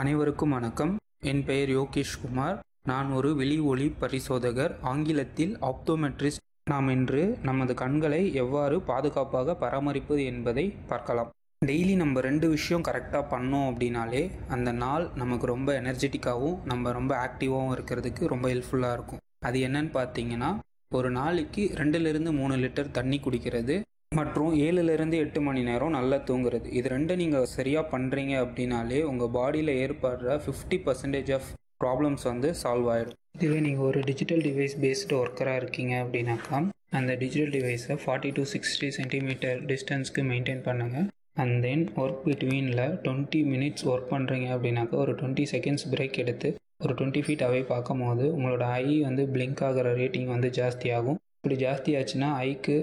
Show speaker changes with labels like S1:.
S1: அனைவருக்கும் வணக்கம் என் பெயர் யோகேஷ் குமார் நான் ஒரு விழி ஒளி பரிசோதகர் ஆங்கிலத்தில் ஆப்தோமெட்ரிஸ்ட் நாம் இன்று நமது கண்களை எவ்வாறு பாதுகாப்பாக பராமரிப்பது என்பதை பார்க்கலாம் டெய்லி நம்ம ரெண்டு விஷயம் கரெக்டாக பண்ணோம் அப்படின்னாலே அந்த நாள் நமக்கு ரொம்ப எனர்ஜெட்டிக்காகவும் நம்ம ரொம்ப ஆக்டிவாகவும் இருக்கிறதுக்கு ரொம்ப ஹெல்ப்ஃபுல்லாக இருக்கும் அது என்னன்னு பார்த்தீங்கன்னா ஒரு நாளைக்கு ரெண்டுலேருந்து மூணு லிட்டர் தண்ணி குடிக்கிறது மற்றும் ஏழுலேருந்து எட்டு மணி நேரம் நல்லா தூங்குறது இது ரெண்டும் நீங்கள் சரியாக பண்ணுறீங்க அப்படின்னாலே உங்கள் பாடியில் ஏற்படுற ஃபிஃப்டி பர்சன்டேஜ் ஆஃப் ப்ராப்ளம்ஸ் வந்து சால்வ் ஆகிடும் இதுவே நீங்கள் ஒரு டிஜிட்டல் டிவைஸ் பேஸ்டு ஒர்க்கராக இருக்கீங்க அப்படின்னாக்கா அந்த டிஜிட்டல் டிவைஸை ஃபார்ட்டி டு சிக்ஸ்டி சென்டிமீட்டர் டிஸ்டன்ஸ்க்கு மெயின்டைன் பண்ணுங்கள் அண்ட் தென் ஒர்க் பிட்வீனில் டுவெண்ட்டி மினிட்ஸ் ஒர்க் பண்ணுறீங்க அப்படின்னாக்கா ஒரு டுவெண்ட்டி செகண்ட்ஸ் பிரேக் எடுத்து ஒரு டுவெண்ட்டி ஃபீட் அவே பார்க்கும் போது உங்களோட ஐ வந்து பிளிங்க் ஆகிற ரேட்டிங் வந்து ஜாஸ்தி ஆகும் இப்படி ஜாஸ்தி ஆச்சுன்னா ஐக்கு